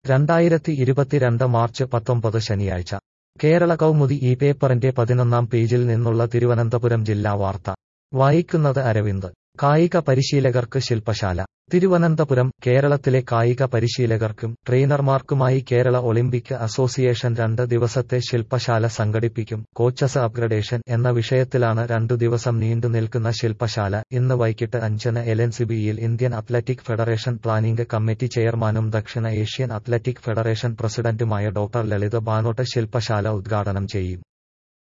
രണ്ടായിരത്തി ഇരുപത്തിരണ്ട് മാർച്ച് പത്തൊമ്പത് ശനിയാഴ്ച കേരള കൗമുദി ഈ പേപ്പറിന്റെ പതിനൊന്നാം പേജിൽ നിന്നുള്ള തിരുവനന്തപുരം ജില്ലാ വാർത്ത വായിക്കുന്നത് അരവിന്ദ് കായിക പരിശീലകർക്ക് ശില്പശാല തിരുവനന്തപുരം കേരളത്തിലെ കായിക പരിശീലകർക്കും ട്രെയിനർമാർക്കുമായി കേരള ഒളിമ്പിക് അസോസിയേഷൻ രണ്ട് ദിവസത്തെ ശില്പശാല സംഘടിപ്പിക്കും കോച്ചസ് അപ്ഗ്രഡേഷൻ എന്ന വിഷയത്തിലാണ് രണ്ടു ദിവസം നീണ്ടു നിൽക്കുന്ന ശില്പശാല ഇന്ന് വൈകിട്ട് അഞ്ചിന് എൽഎൻസിബിയിൽ Indian athletic federation planning committee ചെയർമാനും ദക്ഷിണ ഏഷ്യൻ അത്ലറ്റിക് ഫെഡറേഷൻ പ്രസിഡന്റുമായ ഡോക്ടർ ലളിത് ബാനോട്ട് ശില്പശാല ഉദ്ഘാടനം ചെയ്യും